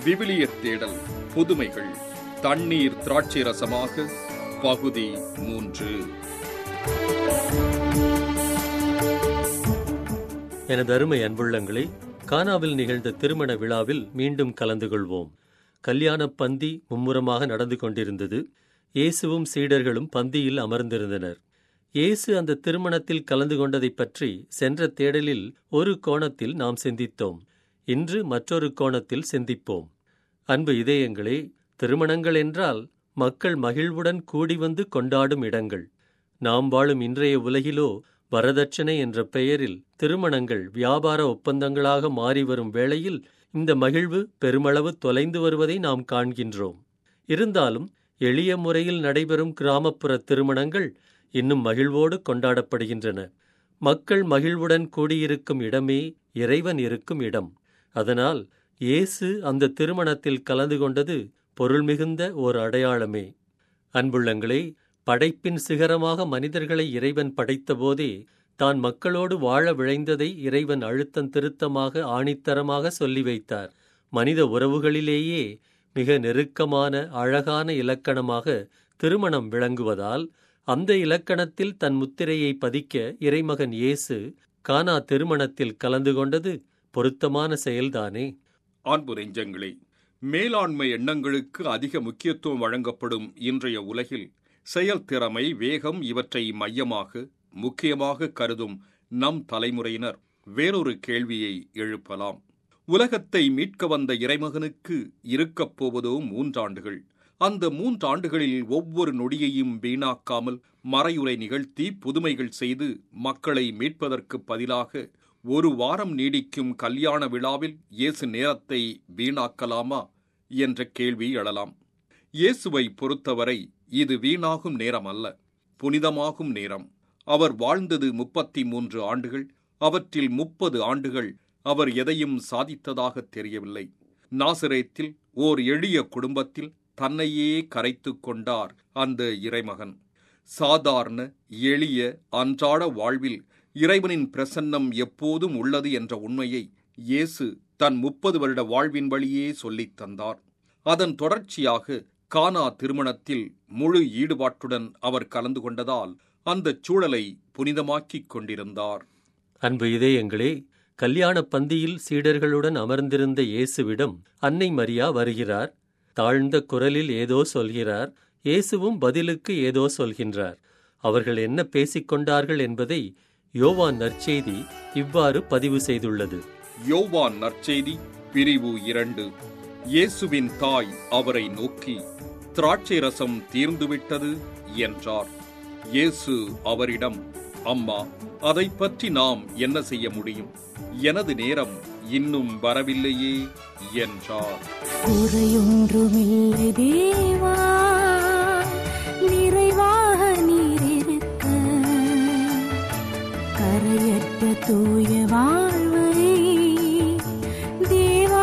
விவிலிய தேடல் புதுமைகள் தண்ணீர் திராட்சை ரசமாக பகுதி மூன்று எனது அருமை அன்புள்ளங்களே கானாவில் நிகழ்ந்த திருமண விழாவில் மீண்டும் கலந்து கொள்வோம் கல்யாணப் பந்தி மும்முரமாக நடந்து கொண்டிருந்தது இயேசுவும் சீடர்களும் பந்தியில் அமர்ந்திருந்தனர் இயேசு அந்த திருமணத்தில் கலந்து கொண்டதைப் பற்றி சென்ற தேடலில் ஒரு கோணத்தில் நாம் சிந்தித்தோம் இன்று மற்றொரு கோணத்தில் சிந்திப்போம் அன்பு இதயங்களே திருமணங்கள் என்றால் மக்கள் மகிழ்வுடன் கூடி வந்து கொண்டாடும் இடங்கள் நாம் வாழும் இன்றைய உலகிலோ வரதட்சணை என்ற பெயரில் திருமணங்கள் வியாபார ஒப்பந்தங்களாக மாறி வரும் வேளையில் இந்த மகிழ்வு பெருமளவு தொலைந்து வருவதை நாம் காண்கின்றோம் இருந்தாலும் எளிய முறையில் நடைபெறும் கிராமப்புற திருமணங்கள் இன்னும் மகிழ்வோடு கொண்டாடப்படுகின்றன மக்கள் மகிழ்வுடன் கூடியிருக்கும் இடமே இறைவன் இருக்கும் இடம் அதனால் இயேசு அந்த திருமணத்தில் கலந்து கொண்டது பொருள் மிகுந்த ஓர் அடையாளமே அன்புள்ளங்களே படைப்பின் சிகரமாக மனிதர்களை இறைவன் படைத்தபோதே தான் மக்களோடு வாழ விழைந்ததை இறைவன் அழுத்தம் திருத்தமாக ஆணித்தரமாக சொல்லி வைத்தார் மனித உறவுகளிலேயே மிக நெருக்கமான அழகான இலக்கணமாக திருமணம் விளங்குவதால் அந்த இலக்கணத்தில் தன் முத்திரையை பதிக்க இறைமகன் இயேசு கானா திருமணத்தில் கலந்து கொண்டது பொருத்தமான செயல்தானே அன்பு நெஞ்சங்களே மேலாண்மை எண்ணங்களுக்கு அதிக முக்கியத்துவம் வழங்கப்படும் இன்றைய உலகில் செயல்திறமை வேகம் இவற்றை மையமாக முக்கியமாக கருதும் நம் தலைமுறையினர் வேறொரு கேள்வியை எழுப்பலாம் உலகத்தை மீட்க வந்த இறைமகனுக்கு இருக்கப் போவதோ மூன்றாண்டுகள் அந்த மூன்றாண்டுகளில் ஒவ்வொரு நொடியையும் வீணாக்காமல் மறையுரை நிகழ்த்தி புதுமைகள் செய்து மக்களை மீட்பதற்கு பதிலாக ஒரு வாரம் நீடிக்கும் கல்யாண விழாவில் இயேசு நேரத்தை வீணாக்கலாமா என்ற கேள்வி எழலாம் இயேசுவை பொறுத்தவரை இது வீணாகும் நேரம் அல்ல புனிதமாகும் நேரம் அவர் வாழ்ந்தது முப்பத்தி மூன்று ஆண்டுகள் அவற்றில் முப்பது ஆண்டுகள் அவர் எதையும் சாதித்ததாக தெரியவில்லை நாசிரேத்தில் ஓர் எளிய குடும்பத்தில் தன்னையே கரைத்துக் கொண்டார் அந்த இறைமகன் சாதாரண எளிய அன்றாட வாழ்வில் இறைவனின் பிரசன்னம் எப்போதும் உள்ளது என்ற உண்மையை இயேசு தன் முப்பது வருட வாழ்வின் வழியே சொல்லித் தந்தார் அதன் தொடர்ச்சியாக கானா திருமணத்தில் முழு ஈடுபாட்டுடன் அவர் கலந்து கொண்டதால் அந்தச் சூழலை புனிதமாக்கிக் கொண்டிருந்தார் அன்பு இதயங்களே கல்யாணப் பந்தியில் சீடர்களுடன் அமர்ந்திருந்த இயேசுவிடம் அன்னை மரியா வருகிறார் தாழ்ந்த குரலில் ஏதோ சொல்கிறார் இயேசுவும் பதிலுக்கு ஏதோ சொல்கின்றார் அவர்கள் என்ன பேசிக் கொண்டார்கள் என்பதை யோவான் நற்செய்தி இவ்வாறு பதிவு செய்துள்ளது யோவான் நற்செய்தி பிரிவு இரண்டு இயேசுவின் தாய் அவரை நோக்கி திராட்சை ரசம் தீர்ந்துவிட்டது என்றார் இயேசு அவரிடம் அம்மா அதை பற்றி நாம் என்ன செய்ய முடியும் எனது நேரம் இன்னும் வரவில்லையே என்றார் குறையொன்றுமில்லை தேவா நிறைவாக நீர் இருக்க கரையற்ற தூய வாழ்வை தேவா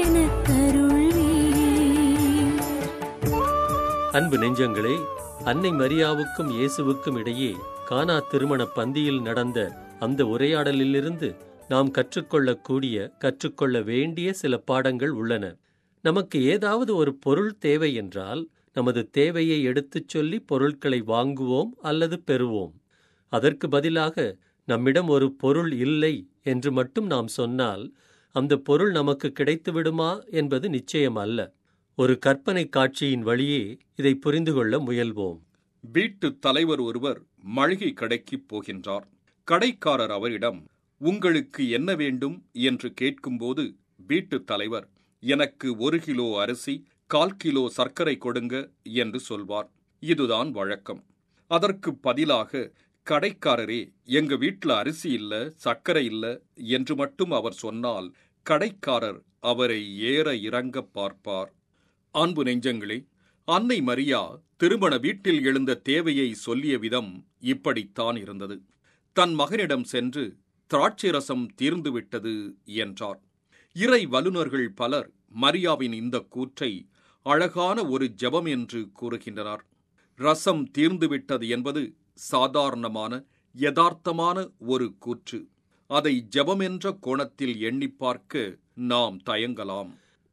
எனக்கருள்வீர் அன்பு நெஞ்சங்களே அன்னை மரியாவுக்கும் இயேசுவுக்கும் இடையே கானா திருமண பந்தியில் நடந்த அந்த உரையாடலிலிருந்து நாம் கற்றுக்கொள்ளக்கூடிய கற்றுக்கொள்ள வேண்டிய சில பாடங்கள் உள்ளன நமக்கு ஏதாவது ஒரு பொருள் தேவை என்றால் நமது தேவையை எடுத்துச் சொல்லி பொருட்களை வாங்குவோம் அல்லது பெறுவோம் அதற்கு பதிலாக நம்மிடம் ஒரு பொருள் இல்லை என்று மட்டும் நாம் சொன்னால் அந்த பொருள் நமக்கு கிடைத்துவிடுமா என்பது நிச்சயம் அல்ல ஒரு கற்பனை காட்சியின் வழியே இதை புரிந்து கொள்ள முயல்வோம் வீட்டுத் தலைவர் ஒருவர் மளிகை கடைக்குப் போகின்றார் கடைக்காரர் அவரிடம் உங்களுக்கு என்ன வேண்டும் என்று கேட்கும்போது வீட்டுத் தலைவர் எனக்கு ஒரு கிலோ அரிசி கால் கிலோ சர்க்கரை கொடுங்க என்று சொல்வார் இதுதான் வழக்கம் அதற்கு பதிலாக கடைக்காரரே எங்க வீட்ல அரிசி இல்ல சர்க்கரை இல்ல என்று மட்டும் அவர் சொன்னால் கடைக்காரர் அவரை ஏற இறங்க பார்ப்பார் அன்பு நெஞ்சங்களே அன்னை மரியா திருமண வீட்டில் எழுந்த தேவையை சொல்லிய விதம் இப்படித்தான் இருந்தது தன் மகனிடம் சென்று திராட்சை ரசம் தீர்ந்துவிட்டது என்றார் இறை வல்லுநர்கள் பலர் மரியாவின் இந்த கூற்றை அழகான ஒரு ஜெபம் என்று கூறுகின்றனர் ரசம் தீர்ந்துவிட்டது என்பது சாதாரணமான யதார்த்தமான ஒரு கூற்று அதை ஜெபமென்ற கோணத்தில் எண்ணிப் பார்க்க நாம் தயங்கலாம்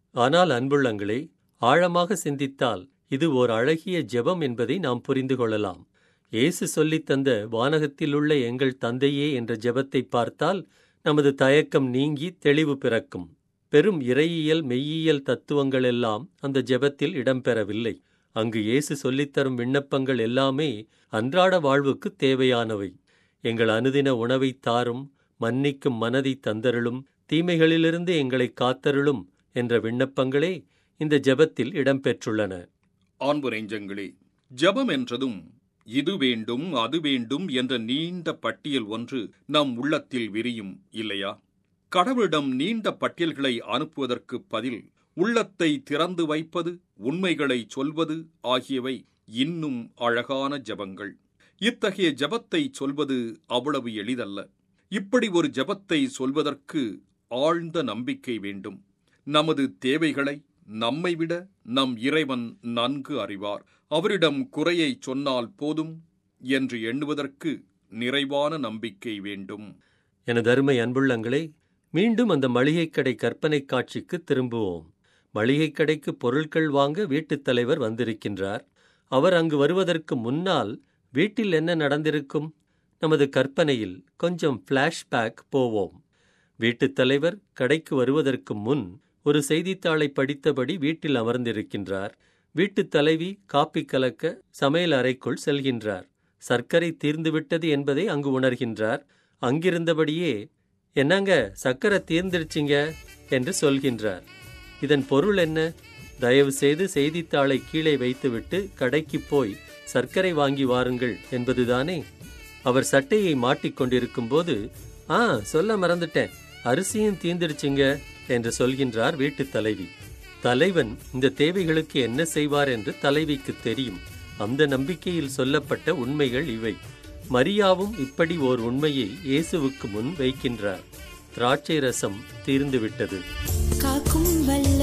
ஆனால் அன்புள்ளங்களே ஆழமாக சிந்தித்தால் இது ஓர் அழகிய ஜெபம் என்பதை நாம் புரிந்து கொள்ளலாம் இயேசு சொல்லித் தந்த வானகத்திலுள்ள எங்கள் தந்தையே என்ற ஜெபத்தை பார்த்தால் நமது தயக்கம் நீங்கி தெளிவு பிறக்கும் பெரும் இறையியல் மெய்யியல் தத்துவங்கள் எல்லாம் அந்த ஜெபத்தில் இடம்பெறவில்லை அங்கு இயேசு சொல்லித்தரும் விண்ணப்பங்கள் எல்லாமே அன்றாட வாழ்வுக்கு தேவையானவை எங்கள் அனுதின உணவை தாரும் மன்னிக்கும் மனதை தந்தருளும் தீமைகளிலிருந்து எங்களை காத்தருளும் என்ற விண்ணப்பங்களே இந்த ஜெபத்தில் இடம்பெற்றுள்ளன ஆண்பு நெஞ்சங்களே ஜெபம் என்றதும் இது வேண்டும் அது வேண்டும் என்ற நீண்ட பட்டியல் ஒன்று நம் உள்ளத்தில் விரியும் இல்லையா கடவுளிடம் நீண்ட பட்டியல்களை அனுப்புவதற்கு பதில் உள்ளத்தை திறந்து வைப்பது உண்மைகளை சொல்வது ஆகியவை இன்னும் அழகான ஜெபங்கள் இத்தகைய ஜெபத்தை சொல்வது அவ்வளவு எளிதல்ல இப்படி ஒரு ஜெபத்தை சொல்வதற்கு ஆழ்ந்த நம்பிக்கை வேண்டும் நமது தேவைகளை நம்மை விட நம் இறைவன் நன்கு அறிவார் அவரிடம் குறையை சொன்னால் போதும் என்று எண்ணுவதற்கு நிறைவான நம்பிக்கை வேண்டும் எனது அருமை அன்புள்ளங்களே மீண்டும் அந்த மளிகைக் கடை கற்பனை காட்சிக்கு திரும்புவோம் மளிகைக் கடைக்கு பொருட்கள் வாங்க வீட்டுத் தலைவர் வந்திருக்கின்றார் அவர் அங்கு வருவதற்கு முன்னால் வீட்டில் என்ன நடந்திருக்கும் நமது கற்பனையில் கொஞ்சம் ஃப்ளாஷ்பேக் போவோம் வீட்டுத் தலைவர் கடைக்கு வருவதற்கு முன் ஒரு செய்தித்தாளை படித்தபடி வீட்டில் அமர்ந்திருக்கின்றார் வீட்டுத் தலைவி காப்பி கலக்க சமையல் அறைக்குள் செல்கின்றார் சர்க்கரை தீர்ந்துவிட்டது என்பதை அங்கு உணர்கின்றார் அங்கிருந்தபடியே என்னங்க சர்க்கரை தீர்ந்துருச்சிங்க என்று சொல்கின்றார் இதன் பொருள் என்ன தயவு செய்து செய்தித்தாளை கீழே வைத்துவிட்டு கடைக்கு போய் சர்க்கரை வாங்கி வாருங்கள் என்பதுதானே அவர் சட்டையை மாட்டிக்கொண்டிருக்கும் போது ஆ சொல்ல மறந்துட்டேன் அரிசியும் தீந்துருச்சுங்க என்று சொல்கின்றார் வீட்டுத் தலைவி தலைவன் இந்த தேவைகளுக்கு என்ன செய்வார் என்று தலைவிக்கு தெரியும் அந்த நம்பிக்கையில் சொல்லப்பட்ட உண்மைகள் இவை மரியாவும் இப்படி ஓர் உண்மையை இயேசுவுக்கு முன் வைக்கின்றார் திராட்சை ரசம் தீர்ந்துவிட்டது காக்கும் வல்ல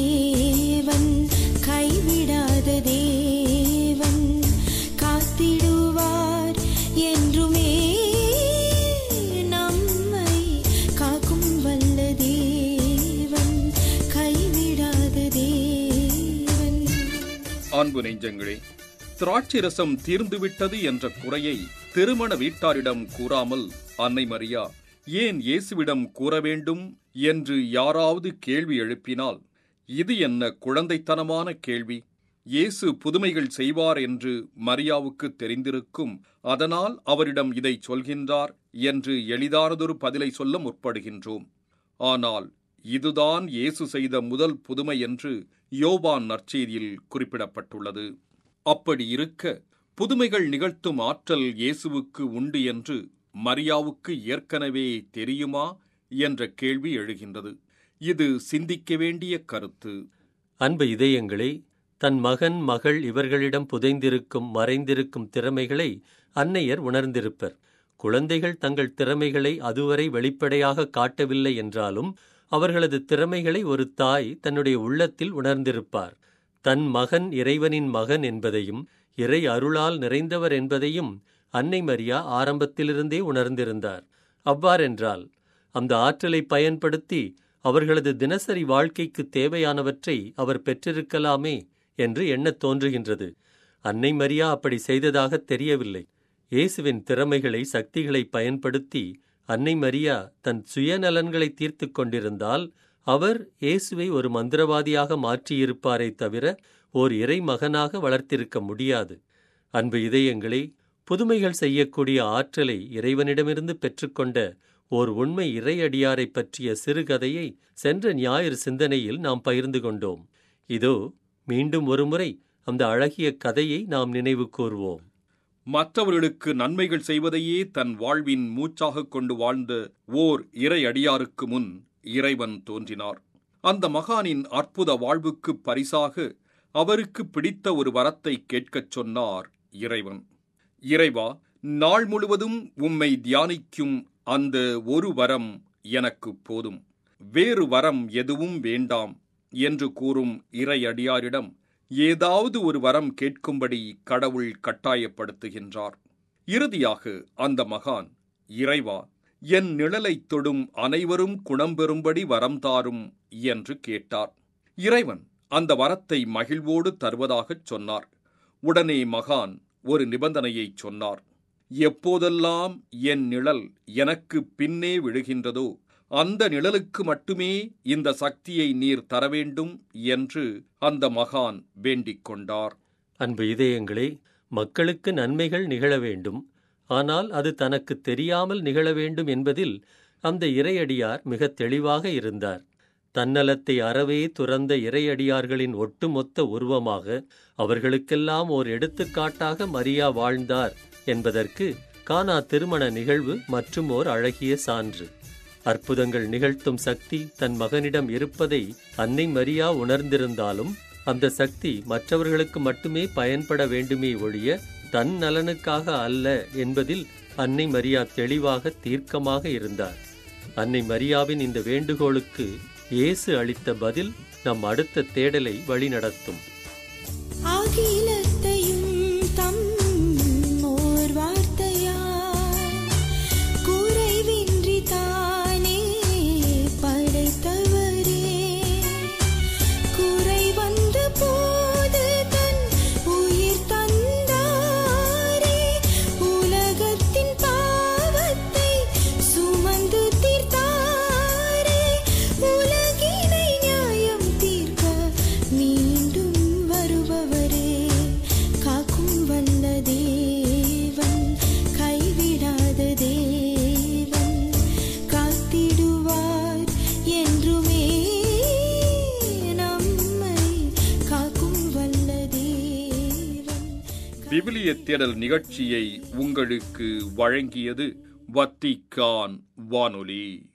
தேவன் கைவிடாத தேவன் காத்திடுவார் என்றுமே நம்மை காக்கும் வல்ல தேவன் கைவிடாத தேவன் அன்பு நெஞ்சங்களே திராட்சை ரசம் தீர்ந்துவிட்டது என்ற குறையை திருமண வீட்டாரிடம் கூறாமல் அன்னை மரியா ஏன் இயேசுவிடம் கூற வேண்டும் என்று யாராவது கேள்வி எழுப்பினால் இது என்ன குழந்தைத்தனமான கேள்வி இயேசு புதுமைகள் செய்வார் என்று மரியாவுக்கு தெரிந்திருக்கும் அதனால் அவரிடம் இதை சொல்கின்றார் என்று எளிதானதொரு பதிலை சொல்ல முற்படுகின்றோம் ஆனால் இதுதான் இயேசு செய்த முதல் புதுமை என்று யோவான் நற்செய்தியில் குறிப்பிடப்பட்டுள்ளது அப்படி இருக்க புதுமைகள் நிகழ்த்தும் ஆற்றல் இயேசுவுக்கு உண்டு என்று மரியாவுக்கு ஏற்கனவே தெரியுமா என்ற கேள்வி எழுகின்றது இது சிந்திக்க வேண்டிய கருத்து அன்பு இதயங்களே தன் மகன் மகள் இவர்களிடம் புதைந்திருக்கும் மறைந்திருக்கும் திறமைகளை அன்னையர் உணர்ந்திருப்பர் குழந்தைகள் தங்கள் திறமைகளை அதுவரை வெளிப்படையாக காட்டவில்லை என்றாலும் அவர்களது திறமைகளை ஒரு தாய் தன்னுடைய உள்ளத்தில் உணர்ந்திருப்பார் தன் மகன் இறைவனின் மகன் என்பதையும் இறை அருளால் நிறைந்தவர் என்பதையும் அன்னை மரியா ஆரம்பத்திலிருந்தே உணர்ந்திருந்தார் அவ்வாறென்றால் அந்த ஆற்றலை பயன்படுத்தி அவர்களது தினசரி வாழ்க்கைக்கு தேவையானவற்றை அவர் பெற்றிருக்கலாமே என்று எண்ணத் தோன்றுகின்றது அன்னை மரியா அப்படி செய்ததாக தெரியவில்லை இயேசுவின் திறமைகளை சக்திகளை பயன்படுத்தி அன்னை மரியா தன் சுயநலன்களை தீர்த்து கொண்டிருந்தால் அவர் இயேசுவை ஒரு மந்திரவாதியாக மாற்றியிருப்பாரே தவிர ஓர் இறை மகனாக வளர்த்திருக்க முடியாது அன்பு இதயங்களே புதுமைகள் செய்யக்கூடிய ஆற்றலை இறைவனிடமிருந்து பெற்றுக்கொண்ட ஓர் உண்மை இறையடியாரை பற்றிய சிறுகதையை சென்ற ஞாயிறு சிந்தனையில் நாம் பகிர்ந்து கொண்டோம் இதோ மீண்டும் ஒருமுறை அந்த அழகிய கதையை நாம் நினைவு கூர்வோம் மற்றவர்களுக்கு நன்மைகள் செய்வதையே தன் வாழ்வின் மூச்சாகக் கொண்டு வாழ்ந்த ஓர் இறையடியாருக்கு முன் இறைவன் தோன்றினார் அந்த மகானின் அற்புத வாழ்வுக்கு பரிசாக அவருக்கு பிடித்த ஒரு வரத்தை கேட்கச் சொன்னார் இறைவன் இறைவா நாள் முழுவதும் உம்மை தியானிக்கும் அந்த ஒரு வரம் எனக்கு போதும் வேறு வரம் எதுவும் வேண்டாம் என்று கூறும் இறையடியாரிடம் ஏதாவது ஒரு வரம் கேட்கும்படி கடவுள் கட்டாயப்படுத்துகின்றார் இறுதியாக அந்த மகான் இறைவா என் நிழலைத் தொடும் அனைவரும் குணம் பெறும்படி வரம் தாரும் என்று கேட்டார் இறைவன் அந்த வரத்தை மகிழ்வோடு தருவதாகச் சொன்னார் உடனே மகான் ஒரு நிபந்தனையைச் சொன்னார் எப்போதெல்லாம் என் நிழல் எனக்கு பின்னே விழுகின்றதோ அந்த நிழலுக்கு மட்டுமே இந்த சக்தியை நீர் தர வேண்டும் என்று அந்த மகான் வேண்டிக் கொண்டார் அன்பு இதயங்களே மக்களுக்கு நன்மைகள் நிகழ வேண்டும் ஆனால் அது தனக்கு தெரியாமல் நிகழ வேண்டும் என்பதில் அந்த இறையடியார் மிக தெளிவாக இருந்தார் தன்னலத்தை அறவே துறந்த இறையடியார்களின் ஒட்டுமொத்த உருவமாக அவர்களுக்கெல்லாம் ஓர் எடுத்துக்காட்டாக மரியா வாழ்ந்தார் என்பதற்கு கானா திருமண நிகழ்வு மற்றும் ஓர் அழகிய சான்று அற்புதங்கள் நிகழ்த்தும் சக்தி தன் மகனிடம் இருப்பதை அன்னை மரியா உணர்ந்திருந்தாலும் அந்த சக்தி மற்றவர்களுக்கு மட்டுமே பயன்பட வேண்டுமே ஒழிய தன் நலனுக்காக அல்ல என்பதில் அன்னை மரியா தெளிவாக தீர்க்கமாக இருந்தார் அன்னை மரியாவின் இந்த வேண்டுகோளுக்கு இயேசு அளித்த பதில் நம் அடுத்த தேடலை வழிநடத்தும் அகிலத்தையும் தம் ஓர் வார்த்தையால் குறைவின்றி தானே படைத்தவரே குறை வந்த போது தன் உயிர் தந்தாரே உலகத்தின் பாவத்தை சுமந்து தீர்த்தாரே உலகினை நியாயம் தீர்க்க மீண்டும் வருபவரே காக்கும் வல்ல தேவன் கைவிடாத தேவன் காத்திடுவார் என்றுமே நம்மை காக்கும் வல்ல தேவன் விவிலிய தேடல் நிகழ்ச்சியை உங்களுக்கு வழங்கியது வத்திக்கான் வானொலி